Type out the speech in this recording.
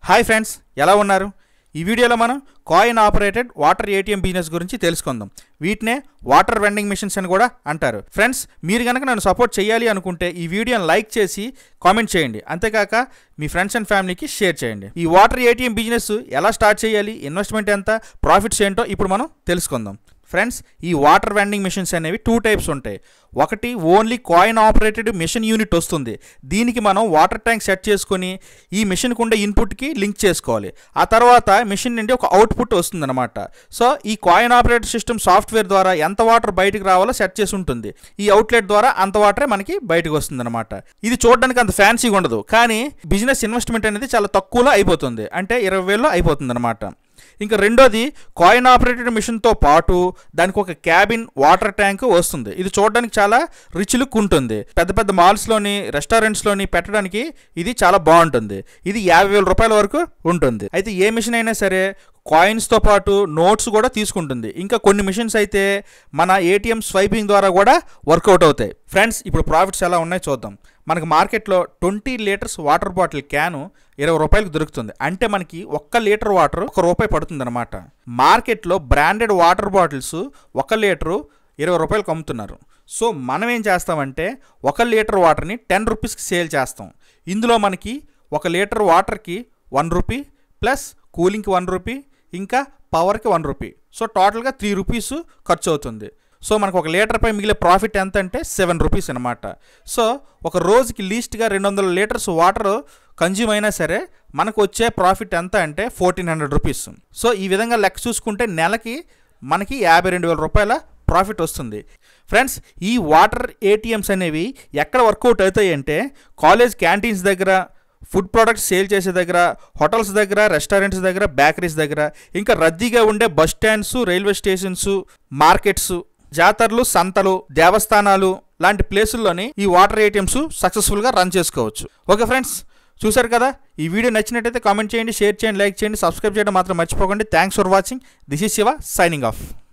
hi friends ఎలా ఉన్నారు ఈ వీడియోలో మనం coin operated water ATM business గురించి తెలుసుకుందాం వీటినే వాటర్ వెండింగ్ మిషన్స్ అని కూడా అంటారు ఫ్రెండ్స్ మీరు కనుక నన్ను సపోర్ట్ చేయాలి అనుకుంటే ఈ వీడియోని లైక్ చేసి కామెంట్ చేయండి అంతేకాక మీ ఫ్రెండ్స్ అండ్ ఫ్యామిలీకి షేర్ చేయండి ఈ వాటర్ ఏటీఎం బిజినెస్ ఎలా స్టార్ట్ చేయాలి ఇన్వెస్ట్మెంట్ ఎంత ప్రాఫిట్స్ ఏంటో ఇప్పుడు మనం తెలుసుకుందాం ఫ్రెండ్స్ ఈ వాటర్ వెండింగ్ మిషన్స్ అనేవి టూ టైప్స్ ఉంటాయి ఒకటి only coin operated machine unit వస్తుంది దీనికి మనం వాటర్ ట్యాంక్ సెట్ చేసుకొని ఈ మిషన్కి ఉండే ఇన్పుట్కి లింక్ చేసుకోవాలి ఆ తర్వాత మిషన్ నుండి ఒక అవుట్పుట్ వస్తుంది అనమాట సో ఈ కాయిన్ ఆపరేటెడ్ సిస్టమ్ సాఫ్ట్వేర్ ద్వారా ఎంత వాటర్ బయటకు రావాలో సెట్ చేసి ఉంటుంది ఈ అవుట్లెట్ ద్వారా అంత వాటరే మనకి బయటకు వస్తుంది అనమాట ఇది చూడడానికి అంత ఫ్యాన్సీగా ఉండదు కానీ బిజినెస్ ఇన్వెస్ట్మెంట్ అనేది చాలా తక్కువలో అయిపోతుంది అంటే ఇరవై వేల్లో అయిపోతుంది అనమాట ఇంకా రెండోది కాయిన్ ఆపరేటెడ్ మిషన్తో పాటు దానికి ఒక క్యాబిన్ వాటర్ ట్యాంక్ వస్తుంది ఇది చూడడానికి చాలా రిచ్ లుక్ ఉంటుంది పెద్ద పెద్ద మాల్స్లోని రెస్టారెంట్స్లోని పెట్టడానికి ఇది చాలా బాగుంటుంది ఇది యాభై వేల రూపాయల వరకు ఉంటుంది అయితే ఏ మిషన్ అయినా సరే కాయిన్స్తో పాటు నోట్స్ కూడా తీసుకుంటుంది ఇంకా కొన్ని మిషన్స్ అయితే మన ఏటీఎం స్వైపింగ్ ద్వారా కూడా వర్కౌట్ అవుతాయి ఫ్రెండ్స్ ఇప్పుడు ప్రాఫిట్స్ ఎలా ఉన్నాయో చూద్దాం మనకు మార్కెట్లో twenty litres water bottle can ఇరవై రూపాయలకు దొరుకుతుంది అంటే మనకి ఒక్క లీటర్ వాటర్ ఒక రూపాయి పడుతుంది అనమాట మార్కెట్లో బ్రాండెడ్ వాటర్ బాటిల్స్ ఒక లీటరు ఇరవై రూపాయలకు అమ్ముతున్నారు సో మనం ఏం చేస్తామంటే ఒక లీటర్ వాటర్ని టెన్ రూపీస్కి సేల్ చేస్తాం ఇందులో మనకి ఒక లీటర్ వాటర్కి వన్ రూపీ ప్లస్ కూలింగ్కి వన్ రూపీ ఇంకా పవర్కి వన్ రూపీ సో టోటల్గా త్రీ రూపీస్ ఖర్చు అవుతుంది సో మనకు ఒక లీటర్పై మిగిలే ప్రాఫిట్ ఎంత అంటే సెవెన్ రూపీస్ అనమాట సో ఒక రోజుకి లీస్ట్గా రెండు వందల లీటర్స్ వాటర్ కన్జ్యూమ్ అయినా సరే మనకు వచ్చే ప్రాఫిట్ ఎంత అంటే ఫోర్టీన్ హండ్రెడ్ రూపీస్ సో ఈ విధంగా లెక్క చూసుకుంటే నెలకి మనకి యాభై రెండు వేల రూపాయల ప్రాఫిట్ వస్తుంది ఫ్రెండ్స్ ఈ వాటర్ ఏటీఎంస్ అనేవి ఎక్కడ వర్కౌట్ అవుతాయి అంటే కాలేజ్ క్యాంటీన్స్ దగ్గర ఫుడ్ ప్రోడక్ట్స్ సేల్ చేసే దగ్గర హోటల్స్ దగ్గర రెస్టారెంట్స్ దగ్గర బేకరీస్ దగ్గర ఇంకా రద్దీగా ఉండే bus stands railway stations markets జాతరలు సంతలు దేవస్థానాలు లాంటి ప్లేసుల్లోని ఈ వాటర్ ఏటీఎంస్ సక్సెస్ఫుల్గా రన్ చేసుకోవచ్చు ఓకే ఫ్రెండ్స్ చూశారు కదా ఈ వీడియో నచ్చినట్టయితే కామెంట్ చేయండి షేర్ చేయండి లైక్ చేయండి సబ్స్క్రైబ్ చేయడం మాత్రం మర్చిపోకండి thanks for watching this is Shiva signing of